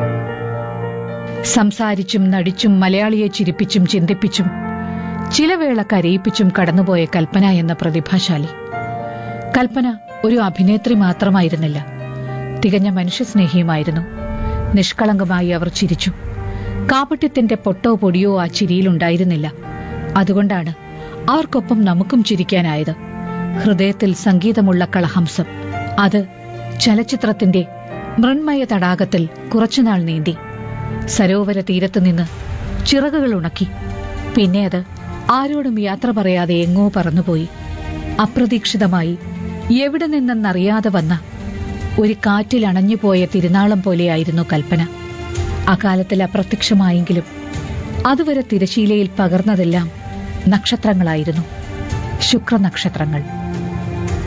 സംസാരിച്ചും നടിച്ചും മലയാളിയെ ചിരിപ്പിച്ചും ചിന്തിപ്പിച്ചും ചില വേള കരയിപ്പിച്ചും കടന്നുപോയ കൽപ്പന എന്ന പ്രതിഭാശാലി കൽപ്പന ഒരു അഭിനേത്രി മാത്രമായിരുന്നില്ല തികഞ്ഞ മനുഷ്യസ്നേഹിയുമായിരുന്നു നിഷ്കളങ്കമായി അവർ ചിരിച്ചു കാപട്യത്തിന്റെ പൊട്ടോ പൊടിയോ ആ ചിരിയിലുണ്ടായിരുന്നില്ല അതുകൊണ്ടാണ് അവർക്കൊപ്പം നമുക്കും ചിരിക്കാനായത് ഹൃദയത്തിൽ സംഗീതമുള്ള കളഹംസം അത് ചലച്ചിത്രത്തിന്റെ മൃണ്മയ തടാകത്തിൽ കുറച്ചുനാൾ നീന്തി സരോവര തീരത്ത് നിന്ന് ചിറകുകൾ ഉണക്കി പിന്നെ അത് ആരോടും യാത്ര പറയാതെ എങ്ങോ പറന്നുപോയി അപ്രതീക്ഷിതമായി എവിടെ നിന്നെന്നറിയാതെ വന്ന ഒരു കാറ്റിൽ അണഞ്ഞുപോയ തിരുനാളം പോലെയായിരുന്നു കൽപ്പന അകാലത്തിൽ അപ്രത്യക്ഷമായെങ്കിലും അതുവരെ തിരശീലയിൽ പകർന്നതെല്ലാം നക്ഷത്രങ്ങളായിരുന്നു ശുക്രനക്ഷത്രങ്ങൾ